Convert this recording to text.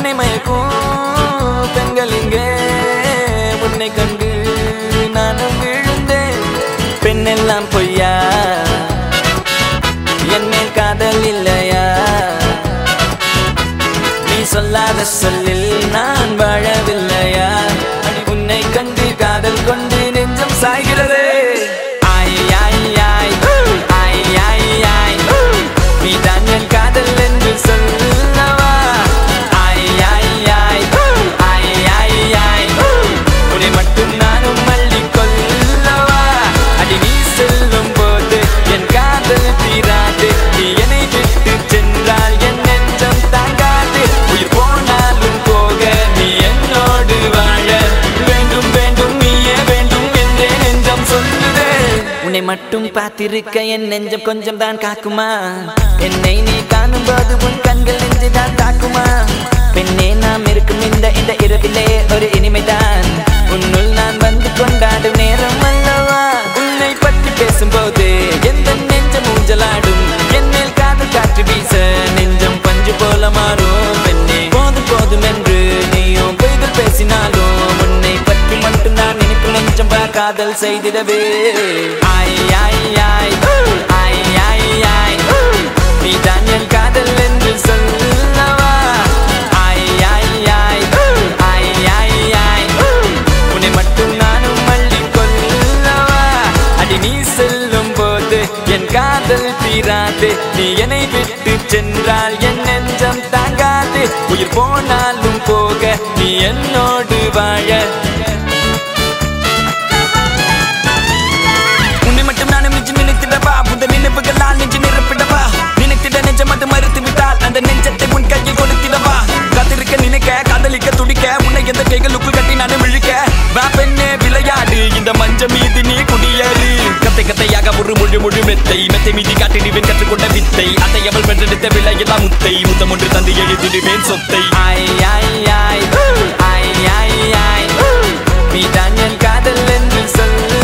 என்னை மயக்கும் பெண்கள் இங்கே உன்னை கண்டு நானும் விழுந்தேன் பெண்ணெல்லாம் பொய்யா என் மேல் காதல் இல்லையா நீ சொல்லாத சொல்லில் நான் வாழவில்லையா அடி உன்னை கண்டு காதல் கொண்டு நெஞ்சம் சாய்கிறது ஆய் ஆய் ஆய் ஆய் ஆய் ஆய் நீ தான் என் காதல் என்று சொல்லவா ஆய் ஆய் ஆய் ஆய் ஆய் ஆய் உன்னை மட்டும் நானும் மல்லி கொல்லவா அடி நீ செல்லும் போது என் காதல் தீராது நீ என்னை விட்டு சென்றால் என் நெஞ்சம் தாங்காது உயிர் போனாலும் போக நீ என்னோடு வாழ வேண்டும் வேண்டும் நீயே வேண்டும் என்றே நெஞ்சம் சொல்லுதே உன்னை மட்டும் பார்த்திருக்க என் நெஞ்சம் கொஞ்சம் தான் காக்குமா என்னை நீ காணும் போது உன் கண்கள் நெஞ்சு தான் தாக்குமா பெண்ணே நாம் இருக்கும் இந்த இந்த இரவிலே ஒரு இனிமைதான் உன்னுள் நான் வந்து கொண்டாடும் நேரம் அல்லவா உன்னை பற்றி பேசும்போது எந்த நெஞ்சம் ஊஞ்சலாடும் என்னில் காதல் காற்று வீச நெஞ்சம் பஞ்சு போல மாறும் பெண்ணே போதும் போதும் என்று நீயும் பொய்கள் பேசினாலும் உன்னை பற்றி மட்டும் நான் நினைப்பு நெஞ்சம் பா காதல் செய்திடவே ஆய் ஆய் ஆய் ஆய் ஆய் ஆய் நீ தான் என் காதல் என்று சொல்லவா ஆய் ஆய் ஆய் ஆய் ஆய் ஆய் உன்னை மட்டும் நானும் மல்லி கொல்லவா அடி நீ செல்லும் போது என் காதல் தீராது நீ என்னை விட்டு சென்றால் என் நெஞ்சம் தாங்காது உயிர் போனாலும் போக நீ என்னோடு வாழ உன்னை மட்டும் நானும் நெஞ்சு நினைத்திடவா புத நினைவுகளால் நெஞ்சு நிரப்பிடவா நினைத்திட நெஞ்சம் மட்டும் மறுத்து விட்டால் அந்த நெஞ்சத்தை உன் கையில் கொடுத்திடவா காத்திருக்க நினைக்க காதலிக்க துடிக்க உன்னை எந்த கைகளுக்குள் கட்டி நானும் இழுக்க வா பெண்ணே விளையாடு இந்த மஞ்ச மீது நீ குடியேறு கத்தை கத்தையாக ஒரு மொழி மொழி மெத்தை மெத்தை மீதி காட்டிடுவேன் கற்றுக்கொண்ட வித்தை அத்தை அவள் பெற்றெடுத்த விலையெல்லாம் முத்தை முத்தம் ஒன்று தந்து எழுதிடுவேன் சொத்தை ஆய் ஆய் ஆய் ஆய் ஆய் ஆய் நீ தான் என் காதல் என்று சொல்ல